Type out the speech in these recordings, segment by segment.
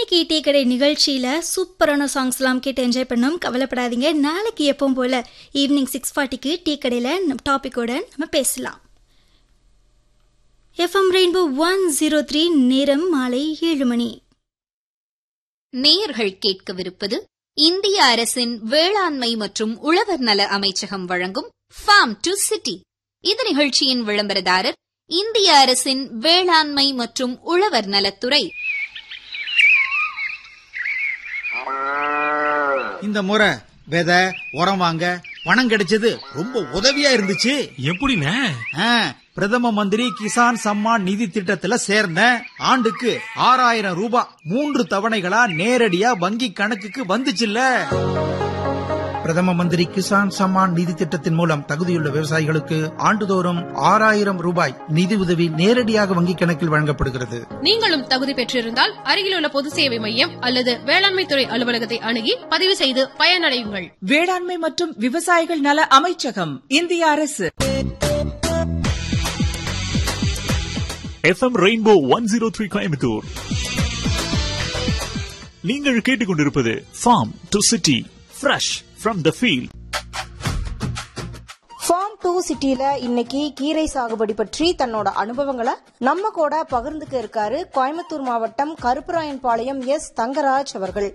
இன்னைக்கு டீ கடை நிகழ்ச்சியில் சூப்பரான சாங்ஸ்லாம் கேட்டு என்ஜாய் பண்ணோம் கவலைப்படாதீங்க நாளைக்கு எப்பவும் போல் ஈவினிங் சிக்ஸ் ஃபார்ட்டிக்கு டீ கடையில் டாப்பிக்கோட நம்ம பேசலாம் FM rainbow one zero three நேரம் மாலை ஏழு மணி நேயர்கள் கேட்கவிருப்பது இந்திய அரசின் வேளாண்மை மற்றும் உழவர் நல அமைச்சகம் வழங்கும் ஃபார்ம் டு சிட்டி இந்த நிகழ்ச்சியின் விளம்பரதாரர் இந்திய அரசின் வேளாண்மை மற்றும் உழவர் நலத்துறை இந்த முறை விதை உரம் வாங்க பணம் கிடைச்சது ரொம்ப உதவியா இருந்துச்சு எப்படிண்ணே ஆ, பிரதம மந்திரி கிசான் சம்மான் நிதி திட்டத்துல சேர்ந்தேன் ஆண்டுக்கு ஆறாயிரம் ரூபாய் மூன்று தவணைகளா நேரடியா வங்கி கணக்குக்கு வந்துச்சுல்ல பிரதம மந்திரி கிசான் சம்மான் நிதி திட்டத்தின் மூலம் தகுதியுள்ள விவசாயிகளுக்கு ஆண்டுதோறும் ஆறாயிரம் ரூபாய் நிதி உதவி நேரடியாக வங்கிக் கணக்கில் வழங்கப்படுகிறது நீங்களும் தகுதி பெற்றிருந்தால் அருகிலுள்ள பொது சேவை மையம் அல்லது வேளாண்மை துறை அலுவலகத்தை அணுகி பதிவு செய்து பயனடையுங்கள் வேளாண்மை மற்றும் விவசாயிகள் நல அமைச்சகம் இந்திய அரசு FM rainbow one zero three Coimbatore நீங்கள் கேட்டுக்கொண்டிருப்பது farm to city fresh from the field farm to சிட்டில இன்னைக்கு கீரை சாகுபடி பற்றி தன்னோட அனுபவங்களை நம்ம கூட பகிர்ந்துக்க இருக்காரு கோயம்புத்தூர் மாவட்டம் கருப்பராயன்பாளையம் எஸ் தங்கராஜ் அவர்கள்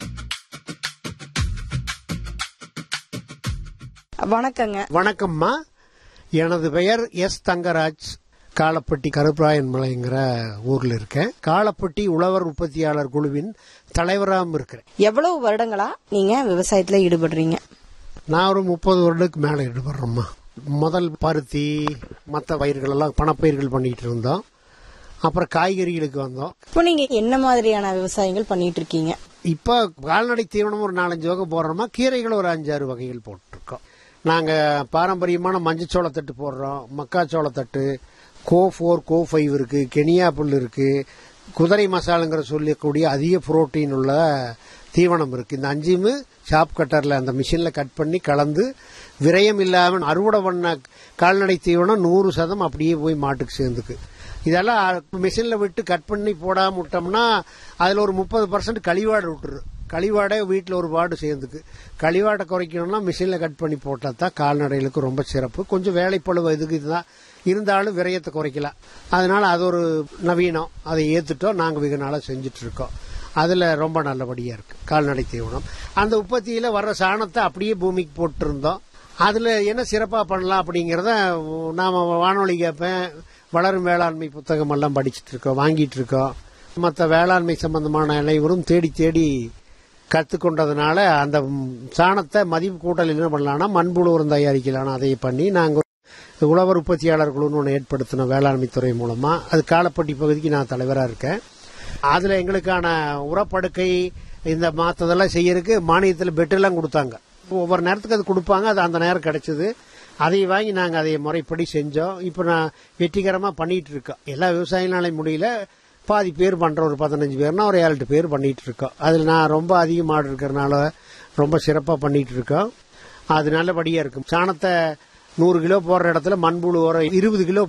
வணக்கங்க வணக்கம்மா எனது பெயர் எஸ் தங்கராஜ் காலப்பட்டி கருப்பராயன் மலைங்கிற ஊர்ல இருக்கேன் காலப்பட்டி உழவர் உற்பத்தியாளர் குழுவின் தலைவராகவும் இருக்கிறேன் எவ்வளவு வருடங்களா நீங்க விவசாயத்துல ஈடுபடுறீங்க நான் ஒரு முப்பது வருடத்துக்கு மேலே ஈடுபடுறோம்மா முதல் பருத்தி மற்ற பயிர்கள் எல்லாம் பணப்பயிர்கள் பண்ணிட்டு இருந்தோம் அப்புறம் காய்கறிகளுக்கு வந்தோம் இப்போ நீங்க என்ன மாதிரியான விவசாயங்கள் பண்ணிட்டு இருக்கீங்க இப்போ கால்நடை தீவனம் ஒரு நாலஞ்சு வகை போடுறோமா கீரைகள் ஒரு அஞ்சாறு வகைகள் போட்டிருக்கோம் நாங்க பாரம்பரியமான மஞ்சச்சோளத்தட்டு போடுறோம் மக்காச்சோளத்தட்டு கோ ஃபோர் கோ ஃபைவ் இருக்கு கெனியா புல் இருக்கு குதிரை மசாலுங்கிற சொல்லக்கூடிய அதிக புரோட்டீன் உள்ள தீவனம் இருக்கு இந்த அஞ்சுமே ஷாப் கட்டர்ல அந்த மிஷின்ல கட் பண்ணி கலந்து விரயம் இல்லாமல் அறுவடை பண்ண கால்நடை தீவனம் நூறு சதம் அப்படியே போய் மாட்டுக்கு சேர்ந்துக்கு இதெல்லாம் மிஷின்ல விட்டு கட் பண்ணி போடாம விட்டோம்னா அதுல ஒரு முப்பது பர்சன்ட் கழிவாடு விட்டுரு கழிவாடை வீட்டில் ஒரு வார்டு சேர்ந்துக்கு கழிவாடை குறைக்கணும்னா மிஷினில் கட் பண்ணி போட்டால் தான் கால்நடைகளுக்கு ரொம்ப சிறப்பு கொஞ்சம் வேலைப்பழுவு இதுக்கு இதுதான் இருந்தாலும் விரயத்தை குறைக்கலாம் அதனால அது ஒரு நவீனம் அதை ஏற்றுட்டோம் நாங்கள் வெகு நாளாக செஞ்சுட்டு இருக்கோம் அதில் ரொம்ப நல்லபடியாக இருக்கு கால்நடை தீவனம் அந்த உற்பத்தியில் வர்ற சாணத்தை அப்படியே பூமிக்கு போட்டிருந்தோம் அதில் என்ன சிறப்பாக பண்ணலாம் அப்படிங்கிறத நாம் வானொலி கேட்பேன் வளரும் வேளாண்மை புத்தகம் எல்லாம் படிச்சுட்டு இருக்கோம் வாங்கிட்டு இருக்கோம் மற்ற வேளாண்மை சம்பந்தமான அனைவரும் தேடி தேடி கற்றுக்கொண்டதுனால அந்த சாணத்தை மதிப்பு கூட்டல் என்ன பண்ணலாம்னா மண்புழு உரம் தயாரிக்கலாம் அதை பண்ணி நாங்கள் உழவர் உற்பத்தியாளர் குழுன்னு ஒன்று ஏற்படுத்தினோம் வேளாண்மை துறை மூலமா அது காலப்பட்டி பகுதிக்கு நான் தலைவராக இருக்கேன் அதில் எங்களுக்கான உரப்படுக்கை இந்த மாத்ததெல்லாம் செய்யறதுக்கு மானியத்தில் பெட்டெல்லாம் கொடுத்தாங்க ஒவ்வொரு நேரத்துக்கு அது கொடுப்பாங்க அது அந்த நேரம் கிடைச்சது அதை வாங்கி நாங்கள் அதை முறைப்படி செஞ்சோம் இப்போ நான் வெற்றிகரமாக பண்ணிட்டு இருக்கோம் எல்லா விவசாயினாலையும் முடியல பாதி பேர் பண்ற ஒரு பதினஞ்சு பேர்னா ஒரு ஏழு எட்டு பேர் பண்ணிட்டு இருக்கோம் அதில் நான் ரொம்ப அதிக மாடு இருக்கிறனால ரொம்ப சிறப்பாக பண்ணிட்டு இருக்கோம் அது நல்லபடியாக இருக்கும் சாணத்தை நூறு கிலோ போடுற இடத்துல மண்புழு உரம் இருபது கிலோ